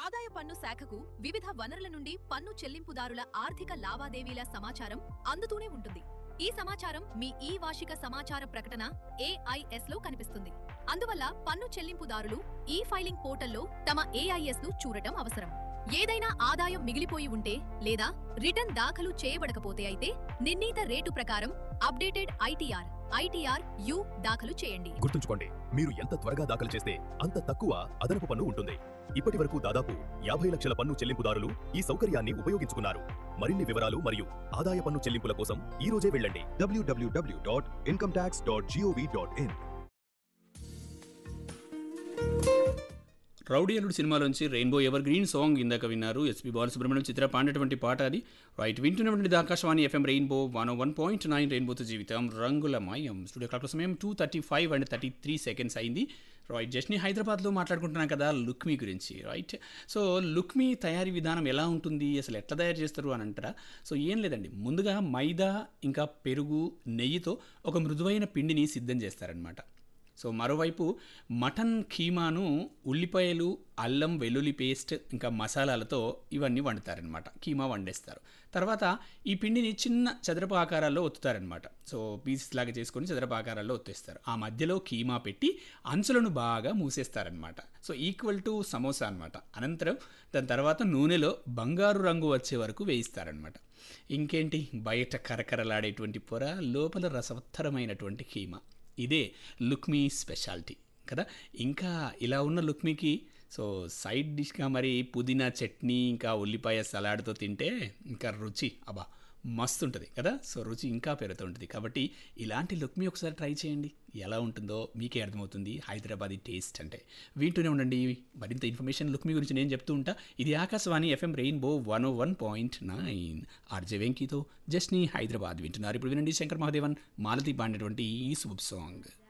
ఆదాయ పన్ను శాఖకు వివిధ వనరుల నుండి పన్ను చెల్లింపుదారుల ఆర్థిక లావాదేవీల సమాచారం అందుతూనే ఉంటుంది ఈ సమాచారం మీ ఈ వార్షిక సమాచార ప్రకటన ఏఐఎస్ లో కనిపిస్తుంది అందువల్ల పన్ను చెల్లింపుదారులు ఈ ఫైలింగ్ పోర్టల్లో తమ ఏఐఎస్ ను చూడటం అవసరం ఏదైనా ఆదాయం మిగిలిపోయి ఉంటే లేదా రిటర్న్ దాఖలు చేయబడకపోతే అయితే నిర్ణీత రేటు ప్రకారం అప్డేటెడ్ ఐటీఆర్ ఐటీఆర్ యు దాఖలు చేయండి గుర్తుంచుకోండి మీరు ఎంత త్వరగా దాఖలు చేస్తే అంత తక్కువ అదనపు పన్ను ఉంటుంది ఇప్పటి వరకు దాదాపు యాభై లక్షల పన్ను చెల్లింపుదారులు ఈ సౌకర్యాన్ని ఉపయోగించుకున్నారు మరిన్ని వివరాలు మరియు ఆదాయ పన్ను చెల్లింపుల కోసం ఈ రోజే వెళ్ళండి www.incometax.gov.in రౌడీ అల్లుడు సినిమాలోంచి రెయిన్బో ఎవర్ గ్రీన్ సాంగ్ ఇందాక విన్నారు ఎస్పి బాలసుబ్రహ్మణ్యం చిత్ర పాడినటువంటి పాట అది రైట్ వింటున్నటువంటి Akashvani FM rainbow one one point nine రెయిన్బోతో జీవితం రంగుల మాయం స్టూడియో క్లాక్ సమయం two thirty five and thirty three seconds అయింది రైట్ జస్ట్ని హైదరాబాద్లో మాట్లాడుకుంటున్నాం కదా లుక్మీ గురించి రైట్ సో లుక్మీ తయారీ విధానం ఎలా ఉంటుంది అసలు ఎట్లా తయారు చేస్తారు అని అంటారా సో ఏం లేదండి ముందుగా మైదా ఇంకా పెరుగు నెయ్యితో ఒక మృదువైన పిండిని సిద్ధం చేస్తారనమాట సో మరోవైపు మటన్ కీమాను ఉల్లిపాయలు అల్లం వెల్లుల్లి పేస్ట్ ఇంకా మసాలాలతో ఇవన్నీ వండుతారనమాట కీమా వండేస్తారు తర్వాత ఈ పిండిని చిన్న చదరపు ఆకారాల్లో ఒత్తుతారనమాట సో పీసెస్ లాగా చేసుకొని చదరపు ఆకారాల్లో ఒత్తేస్తారు ఆ మధ్యలో కీమా పెట్టి అంచులను బాగా మూసేస్తారనమాట సో ఈక్వల్ టు సమోసా అనమాట అనంతరం దాని తర్వాత నూనెలో బంగారు రంగు వచ్చే వరకు వేయిస్తారనమాట ఇంకేంటి బయట కరకరలాడేటువంటి పొర లోపల రసవత్తరమైనటువంటి కీమా ఇదే లుక్మీ స్పెషాలిటీ కదా ఇంకా ఇలా ఉన్న లుక్మీకి సో సైడ్ డిష్గా మరి పుదీనా చట్నీ ఇంకా ఉల్లిపాయ సలాడ్తో తింటే ఇంకా రుచి అబ్బా మస్తు ఉంటుంది కదా సో రుచి ఇంకా పెరుగుతూ ఉంటుంది కాబట్టి ఇలాంటి లుక్మీ ఒకసారి ట్రై చేయండి ఎలా ఉంటుందో మీకే అర్థమవుతుంది హైదరాబాదీ టేస్ట్ అంటే వింటూనే ఉండండి మరింత ఇన్ఫర్మేషన్ లుక్మీ గురించి నేను చెప్తూ ఉంటా ఇది Akashvani FM rainbow one O one point nine RJ వెంకీతో జస్ట్ని హైదరాబాద్ వింటున్నారు ఇప్పుడు వినండి శంకర్ మహాదేవన్ మాలతి పాడినటువంటి ఈ శుభ సాంగ్